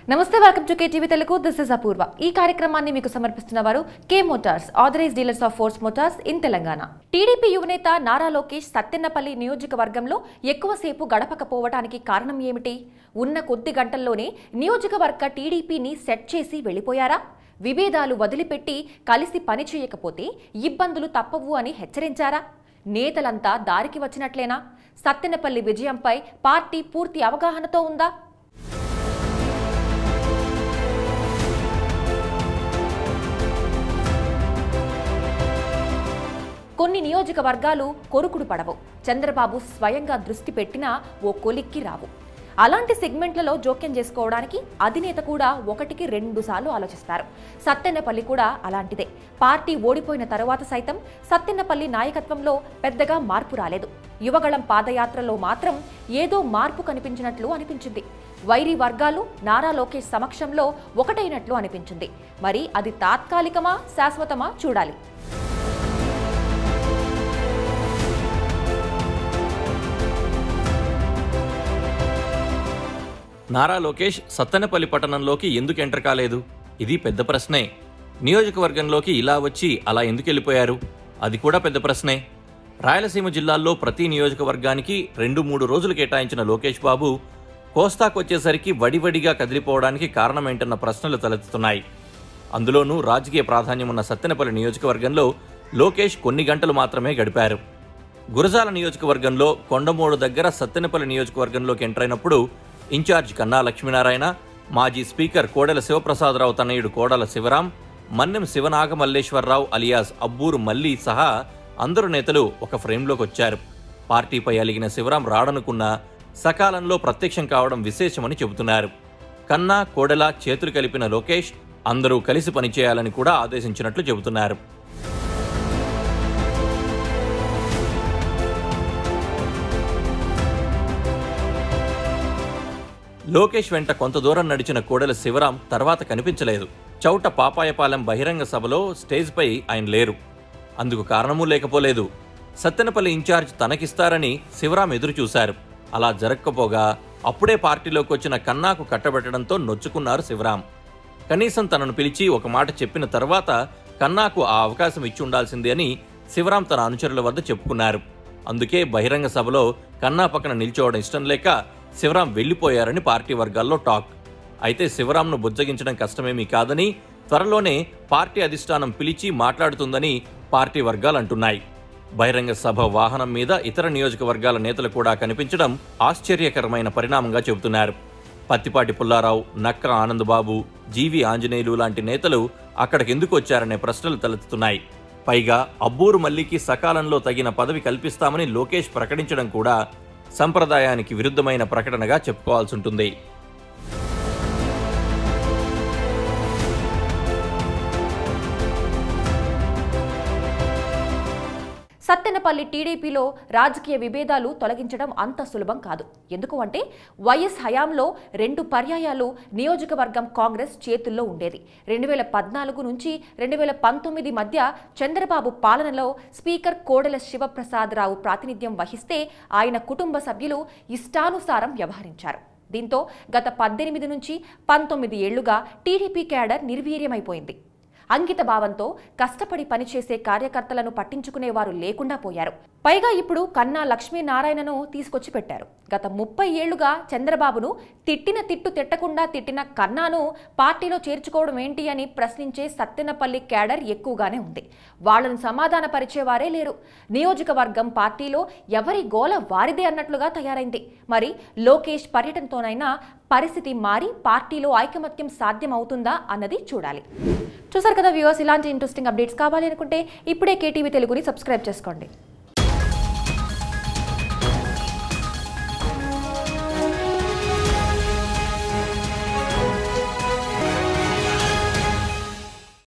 నమస్తే welcome to KTV Telugu this is Apoorva ఈ కార్యక్రమాన్ని మీకు సమర్పిస్తున్న వారు K Motors authorise dealers of Force Motors in Telangana TDP యువనేత నారా లోకేష్ సత్తెన్నపల్లి నియోజకవర్గంలో ఎక్కువసేపు గడపకపోవటానికి కారణం ఏమిటి ఉన్న కొద్ది గంటల్లోనే నియోజకవర్గ టీడీపీని సెట్ చేసి వెళ్ళిపోయారా విభేదాలు వదిలిపెట్టి కలిసి పనిచేయకపోతే ఇబ్బందులు తప్పవు అని హెచ్చరించారా నేతలంతా దారికి వచ్చినట్లేనా సత్తెనపల్లి విజయంపై పార్టీ పూర్తి అవగాహనతో ఉందా కొన్ని నియోజకవర్గాలు కొరుకుడు పడవు చంద్రబాబు స్వయంగా దృష్టి పెట్టినా ఓ కొలిక్కి రావు అలాంటి సెగ్మెంట్లలో జోక్యం చేసుకోవడానికి అధినేత కూడా ఒకటికి రెండు సార్లు ఆలోచిస్తారు సత్తెన్నపల్లి కూడా అలాంటిదే పార్టీ ఓడిపోయిన తరువాత సైతం సత్తెన్నపల్లి నాయకత్వంలో పెద్దగా మార్పు రాలేదు యువగళం పాదయాత్రలో మాత్రం ఏదో మార్పు కనిపించినట్లు అనిపించింది వైరి వర్గాలు నారా లోకేష్ సమక్షంలో ఒకటైనట్లు అనిపించింది మరి అది తాత్కాలికమా శాశ్వతమా చూడాలి నారా లోకేష్ సత్తెనపల్లి పట్టణంలోకి ఎందుకు ఎంటర్ కాలేదు ఇది పెద్ద ప్రశ్నే నియోజకవర్గంలోకి ఇలా వచ్చి అలా ఎందుకు వెళ్ళిపోయారు అది కూడా పెద్ద ప్రశ్నే రాయలసీమ జిల్లాల్లో ప్రతి నియోజకవర్గానికి రెండు మూడు రోజులు కేటాయించిన లోకేష్ బాబు కోస్తాకు వచ్చేసరికి వడివడిగా కదిలిపోవడానికి కారణమేంటన్న ప్రశ్నలు తలెత్తుతున్నాయి అందులోనూ రాజకీయ ప్రాధాన్యం ఉన్న సత్తెనపల్లి నియోజకవర్గంలో లోకేష్ కొన్ని గంటలు మాత్రమే గడిపారు గురజాల నియోజకవర్గంలో కొండమూడు దగ్గర సత్తెనపల్లి నియోజకవర్గంలోకి ఎంటర్ అయినప్పుడు ఇన్ఛార్జ్ కన్నా లక్ష్మీనారాయణ మాజీ స్పీకర్ కోడెల శివప్రసాదరావు తనయుడు కోడల శివరాం మన్నెం శివనాగ మల్లేశ్వరరావు అలియాస్ అబ్బూరు మల్లి సహా అందరు నేతలు ఒక ఫ్రేమ్లోకి వచ్చారు పార్టీపై అలిగిన శివరాం రాడనుకున్నా సకాలంలో ప్రత్యక్షం కావడం విశేషమని చెబుతున్నారు కన్నా కోడెల చేతులు కలిపిన లోకేష్ అందరూ కలిసి పనిచేయాలని కూడా ఆదేశించినట్లు చెబుతున్నారు లోకేష్ వెంట కొంత దూరం నడిచిన కోడెల శివరాం తర్వాత కనిపించలేదు చౌట పాపాయపాలెం బహిరంగ సభలో స్టేజ్పై ఆయన లేరు అందుకు కారణమూ లేకపోలేదు సత్తెనపల్లి ఇన్ఛార్జ్ తనకిస్తారని శివరాం ఎదురు చూశారు అలా జరగకపోగా అప్పుడే పార్టీలోకి వచ్చిన కన్నాకు కట్టబెట్టడంతో నొచ్చుకున్నారు శివరాం కనీసం తనను పిలిచి ఒక మాట చెప్పిన తర్వాత కన్నాకు ఆ అవకాశం ఇచ్చి ఉండాల్సింది అని శివరాం తన అనుచరుల వద్ద చెప్పుకున్నారు అందుకే బహిరంగ సభలో కన్నా పక్కన నిల్చోవడం ఇష్టం లేక శివరాం వెళ్లిపోయారని పార్టీ వర్గాల్లో టాక్ అయితే శివరాంను బుజ్జగించడం కష్టమేమీ కాదని త్వరలోనే పార్టీ అధిష్టానం పిలిచి మాట్లాడుతుందని పార్టీ వర్గాలు అంటున్నాయి బహిరంగ సభ వాహనం మీద ఇతర నియోజకవర్గాల నేతలు కూడా కనిపించడం ఆశ్చర్యకరమైన పరిణామంగా చెబుతున్నారు పత్తిపాటి పుల్లారావు నక్క ఆనందబాబు జీవి ఆంజనేయులు లాంటి నేతలు అక్కడికెందుకు వచ్చారనే ప్రశ్నలు తలెత్తుతున్నాయి పైగా అబ్బూరు మల్లికి సకాలంలో తగిన పదవి కల్పిస్తామని లోకేష్ ప్రకటించడం కూడా సంప్రదాయానికి విరుద్ధమైన ప్రకటనగా చెప్పుకోవాల్సి ఉంటుంది సత్తెనపల్లి టీడీపీలో రాజకీయ విభేదాలు తొలగించడం అంత సులభం కాదు ఎందుకు అంటే వైఎస్ హయాంలో రెండు పర్యాయాలు నియోజకవర్గం కాంగ్రెస్ చేతుల్లో ఉండేది రెండు వేల పద్నాలుగు నుంచి రెండు వేల పంతొమ్మిది మధ్య చంద్రబాబు పాలనలో స్పీకర్ కోడెల శివప్రసాదరావు ప్రాతినిధ్యం వహిస్తే ఆయన కుటుంబ సభ్యులు ఇష్టానుసారం వ్యవహరించారు దీంతో గత పద్దెనిమిది నుంచి పంతొమ్మిది ఏళ్లుగా టీడీపీ క్యాడర్ నిర్వీర్యమైపోయింది అంకిత భావంతో కష్టపడి పనిచేసే కార్యకర్తలను పట్టించుకునేవారు లేకుండా పోయారు పైగా ఇప్పుడు కన్నా లక్ష్మీనారాయణను తీసుకొచ్చి పెట్టారు గత ముప్పై ఏళ్లుగా చంద్రబాబును తిట్టిన తిట్టు తిట్టకుండా తిట్టిన కన్నాను పార్టీలో చేర్చుకోవడం ఏంటి అని ప్రశ్నించే సత్తెనపల్లి క్యాడర్ ఎక్కువగానే ఉంది వాళ్లను సమాధాన పరిచేవారే లేరు నియోజకవర్గం పార్టీలో ఎవరి గోల వారిదే అన్నట్లుగా తయారైంది మరి లోకేష్ పర్యటనతోనైనా పరిస్థితి మారి పార్టీలో ఐకమత్యం సాధ్యమవుతుందా అన్నది చూడాలి చూసారు కదా వ్యూవర్స్ ఇలాంటి ఇంట్రెస్టింగ్ అప్డేట్స్ కావాలి అనుకుంటే ఇప్పుడే కేటీవీ తెలుగుని సబ్స్క్రైబ్ చేసుకోండి